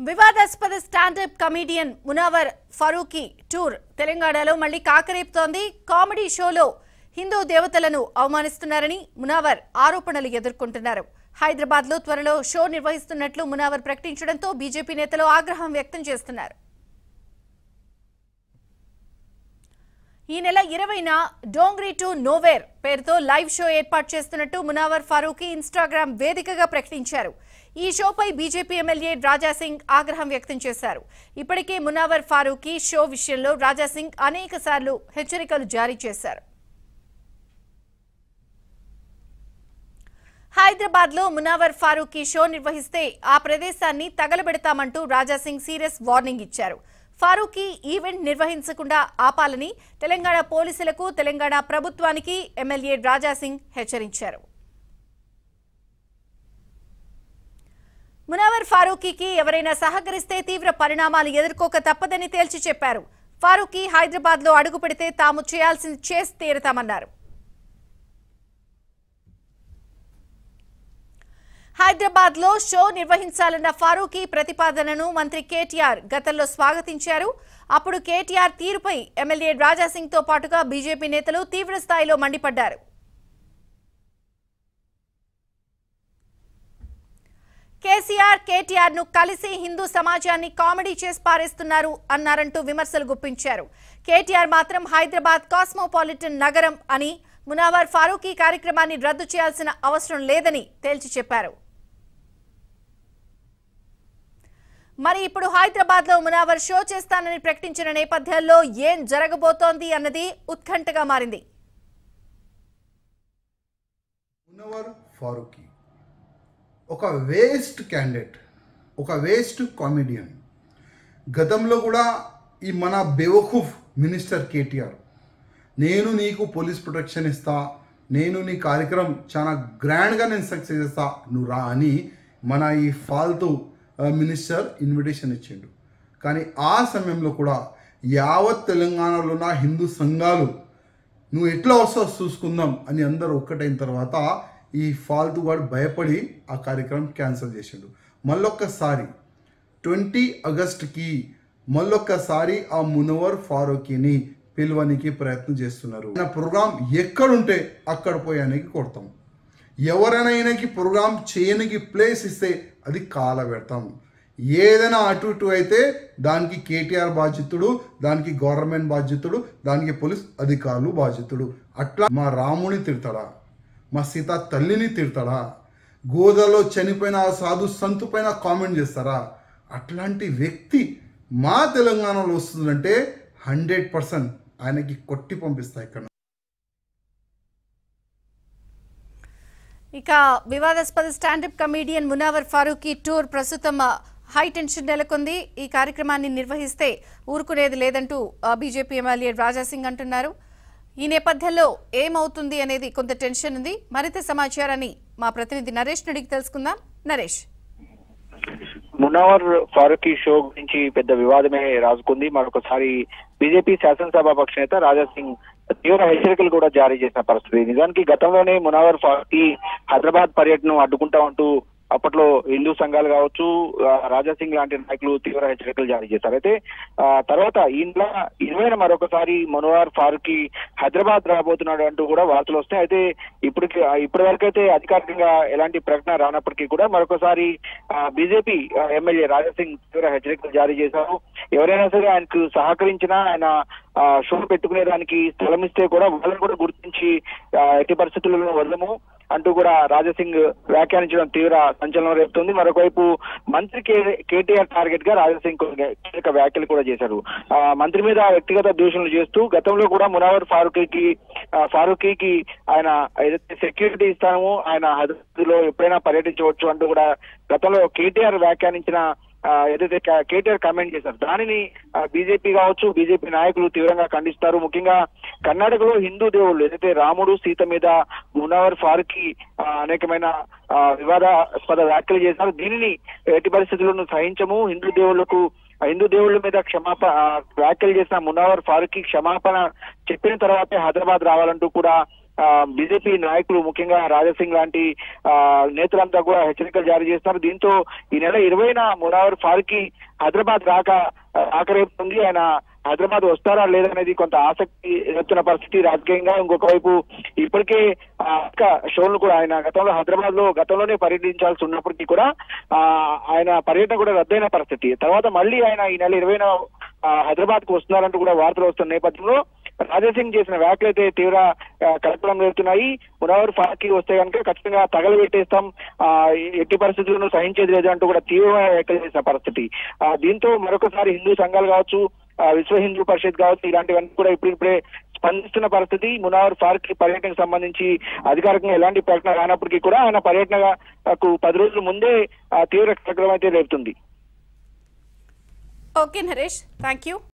వివాదాస్పద standup comedian Munawar Faruqui tour తెలంగాణలో మళ్లీ కాకరేపుతోంది కామెడీ షోలో హిందూ దేవతలను అవమానిస్తున్నారని మునావర్ ఆరోపణలు ఎదుర్కొంటున్నారు హైదరాబాద్ లో త్వరలో షో నిర్వహిస్తున్నట్లు మునావర్ ప్రకటించడంతో బీజేపీ నేతలు ఆగ్రహం వ్యక్తం చేస్తున్నారు ఈ నెల ఇరవైన డోంగ్రీ టు నోవేర్ పేరుతో లైవ్ షో ఏర్పాటు చేస్తున్నట్టు మునావర్ ఫారూఖీ ఇన్స్టాగ్రామ్ వేదికగా ప్రకటించారు ఈ షోపై బీజేపీ ఎమ్మెల్యే రాజాసింగ్ ఆగ్రహం వ్యక్తం చేశారు ఇప్పటికే మునావర్ ఫారూఖీ షో విషయంలో రాజాసింగ్ అనేక సార్లు హెచ్చరికలు జారీ చేశారు హైదరాబాద్ లో మునావర్ ఫారూఖీ షో నిర్వహిస్తే ఆ ప్రదేశాన్ని తగలబెడతామంటూ రాజాసింగ్ సీరియస్ వార్నింగ్ ఇచ్చారు ఫారూఖీ ఈవెంట్ నిర్వహించకుండా ఆపాలని తెలంగాణ పోలీసులకు తెలంగాణ ప్రభుత్వానికి ఎమ్మెల్యే రాజాసింగ్ హెచ్చరించారు మునావర్ ఫారూఖీకి ఎవరైనా సహకరిస్తే తీవ్ర పరిణామాలు ఎదుర్కోక తప్పదని తేల్చి చెప్పారు ఫారూఖీ హైదరాబాద్ లో అడుగు పెడితే తాము చేయాల్సింది చేసి తీరుతామన్నారు హైదరాబాద్ లో షో నిర్వహించాలన్న ఫారూఖీ ప్రతిపాదనను మంత్రి కేటీఆర్ గతంలో స్వాగతించారు అప్పుడు కేటీఆర్ తీరుపై ఎమ్మెల్యే రాజాసింగ్ తో పాటుగా బీజేపీ నేతలు తీవ్ర స్థాయిలో మండిపడ్డారు కేసీఆర్ కేటీఆర్ ను కలిసి హిందూ సమాజాన్ని కామెడీ చేసి పారేస్తున్నారు అన్నారంటూ విమర్శలు గుప్పించారు కేటీఆర్ మాత్రం హైదరాబాద్ కాస్మోపాలిటన్ నగరం అని మునావర్ ఫారూఖీ కార్యక్రమాన్ని రద్దు చేయాల్సిన అవసరం లేదని తేల్చి చెప్పారు మరి ఇప్పుడు హైదరాబాద్ లో మునావర్ షో చేస్తానని ప్రకటించిన నేపథ్యంలో ఏం జరగబోతోంది అన్నది ఉత్కంఠగా మారింది మునవర్ ఫారూఖీ ఒక వేస్ట్ క్యాండిడేట్ ఒక వేస్ట్ కామెడియన్ గతంలో కూడా ఈ మన బేవఖూఫ్ మినిస్టర్ కేటీఆర్ నేను నీకు పోలీస్ ప్రొటెక్షన్ ఇస్తా నేను నీ కార్యక్రమం చాలా గ్రాండ్గా నేను సక్సెస్ చేస్తా నువ్వు రా అని మన ఈ ఫాల్తూ ఆ, మినిస్టర్ ఇన్విటేషన్ ఇచ్చిండు కానీ ఆ సమయంలో కూడా యావత్ తెలంగాణలో ఉన్న హిందూ సంఘాలు నువ్వు ఎట్లా వస్తావు చూసుకుందాం అని అందరూ ఒక్కటైన తర్వాత ఈ ఫాల్తు వాడు భయపడి ఆ కార్యక్రమం క్యాన్సిల్ చేసిండు మళ్ళొక్కసారి ట్వంటీ ఆగస్ట్కి మళ్ళొక్కసారి ఆ మునవర్ ఫారూఖీని పిలవనికి ప్రయత్నం చేస్తున్నారు ఆయన ప్రోగ్రాం ఎక్కడుంటే అక్కడ పోయి ఆయనకి కొడతాం ఎవరైనా ఆయనకి ప్రోగ్రాం చేయనికి ప్లేస్ ఇస్తే అది కాల పెడతాం ఏదైనా అటు ఇటు అయితే దానికి కేటీఆర్ బాధ్యతుడు దానికి గవర్నమెంట్ బాధ్యతుడు దానికి పోలీస్ అధికారులు బాధ్యతుడు అట్లా మా రాముని తిడతాడా మా సీత తల్లిని తిడతాడా గోదాలో చనిపోయిన ఆ సాధు సంతు పైన కామెంట్ చేస్తారా అట్లాంటి వ్యక్తి మా తెలంగాణలో వస్తుందంటే హండ్రెడ్ పర్సెంట్ ఆయనకి కొట్టి పంపిస్తా ఇక్కడ ఇక వివాదాస్పద standup comedian Munawar Faruqui tour ప్రస్తుతం ఆ, హై టెన్షన్ నెలకొంది ఈ కార్యక్రమాన్ని నిర్వహిస్తే ఊరుకునేది లేదంటూ ఆ, బీజేపీ ఎమ్మెల్యే రాజాసింగ్ అంటున్నారు ఈ నేపథ్యంలో ఏమవుతుంది అనేది కొంత టెన్షన్ ఉంది మరింత సమాచారాన్ని మా ప్రతినిధి నరేష్ అడిగి తెలుసుకుందాం నరేష్ మునవర్ ఫారూఖీ షో గురించి పెద్ద వివాదమే రాజుకుంది మరొకసారి బీజేపీ శాసనసభ పక్ష నేత రాజా సింగ్ తీవ్ర హెచ్చరికలు కూడా జారీ చేసిన పరిస్థితి నిజానికి గతంలోనే మునవర్ ఫారూఖీ హైదరాబాద్ పర్యటన అడ్డుకుంటా ఉంటూ అప్పట్లో హిందూ సంఘాలు కావచ్చు ఆ, రాజా సింగ్ లాంటి నాయకులు తీవ్ర హెచ్చరికలు జారీ చేశారు అయితే ఆ, తర్వాత ఈ నెల ఇరవైన మరొకసారి మనోహర్ ఫారూఖీ హైదరాబాద్ రాబోతున్నాడు అంటూ కూడా వార్తలు వస్తాయి అయితే ఇప్పటికి ఇప్పటి వరకు అయితే అధికారికంగా ఎలాంటి ప్రకటన రానప్పటికీ కూడా మరొకసారి బీజేపీ ఎమ్మెల్యే రాజా సింగ్ తీవ్ర హెచ్చరికలు జారీ చేశారు ఎవరైనా సరే ఆయనకు సహకరించినా ఆయన ఆ, షో పెట్టుకునే దానికి స్థలం ఇస్తే కూడా వాళ్ళని కూడా గుర్తించి ఆ, ఎట్టి పరిస్థితుల్లో వదలము అంటూ కూడా రాజాసింగ్ వ్యాఖ్యానించడం తీవ్ర సంచలనం రేపుతుంది మరొకవైపు మంత్రి కే- కేటీఆర్ టార్గెట్ గా రాజాసింగ్ కొన్ని కీలక వ్యాఖ్యలు కూడా చేశారు ఆ, మంత్రి మీద వ్యక్తిగత దూషణలు చేస్తూ గతంలో కూడా మునావర్ ఫారూఖీకి ఆ, ఫారూఖీకి ఆయన ఏదైతే సెక్యూరిటీ ఇస్తామో ఆయన హైదరాబాద్ లో ఎప్పుడైనా పర్యటించవచ్చు అంటూ కూడా గతంలో కేటీఆర్ వ్యాఖ్యానించిన ఆ, ఏదైతే క- కేటీఆర్ కామెంట్ చేశారు దానిని బీజేపీ కావచ్చు బీజేపీ నాయకులు తీవ్రంగా ఖండిస్తారు ముఖ్యంగా కర్ణాటకలో హిందూ దేవుళ్ళు ఏదైతే రాముడు సీత మీద మునవర్ ఫారూఖీ ఆ, అనేకమైన ఆ, వివాదాస్పద వ్యాఖ్యలు చేశారు దీనిని ఎట్టి పరిస్థితుల్లోనూ సహించము హిందూ దేవుళ్లకు ఆ హిందూ దేవుళ్ళ మీద క్షమాపణ ఆ, వ్యాఖ్యలు చేసిన మునవర్ ఫారూఖీ క్షమాపణ చెప్పిన తర్వాతే హైదరాబాద్ రావాలంటూ కూడా బీజేపీ నాయకులు ముఖ్యంగా రాజాసింగ్ లాంటి ఆ, నేతలంతా కూడా హెచ్చరికలు జారీ చేస్తున్నారు దీంతో ఈ నెల ఇరవైన మునావర్ ఫారూఖీ హైదరాబాద్ రాక ఆకరేపుతుంది ఆయన హైదరాబాద్ వస్తారా లేదనేది కొంత ఆసక్తి ఎత్తున్న పరిస్థితి రాజకీయంగా ఇంకొక వైపు ఇప్పటికే ఆ, ఇంకా షోలు కూడా ఆయన గతంలో హైదరాబాద్ లో గతంలోనే పర్యటించాల్సి ఉన్నప్పటికీ కూడా ఆ, ఆయన పర్యటన కూడా రద్దయిన పరిస్థితి తర్వాత మళ్ళీ ఆయన ఈ నెల ఇరవైన హైదరాబాద్ కు వస్తున్నారంటూ కూడా వార్తలు వస్తున్న నేపథ్యంలో రాజాసింగ్ చేసిన వ్యాఖ్యలు అయితే తీవ్ర ఆ, కలకలం రేపుతున్నాయి మునవర్ ఫారూఖీ వస్తే కనుక ఖచ్చితంగా తగలబెట్టేస్తాం ఆ, ఎట్టి పరిస్థితులను సహించేది లేదు అంటూ కూడా తీవ్రమైన వ్యాఖ్యలు చేసిన పరిస్థితి ఆ, దీంతో మరొకసారి హిందూ సంఘాలు కావచ్చు ఆ, విశ్వ హిందూ పరిషత్ కావచ్చు ఇలాంటివన్నీ కూడా ఇప్పుడిప్పుడే స్పందిస్తున్న పరిస్థితి మునావర్ ఫారూఖీ పర్యటనకు సంబంధించి అధికారికంగా ఎలాంటి ప్రకటన రానప్పటికీ కూడా ఆయన పర్యటనకు పది రోజుల ముందే ఆ, తీవ్ర కలకలం అయితే రేపుతుంది ఓకే నరేష్ థ్యాంక్ యూ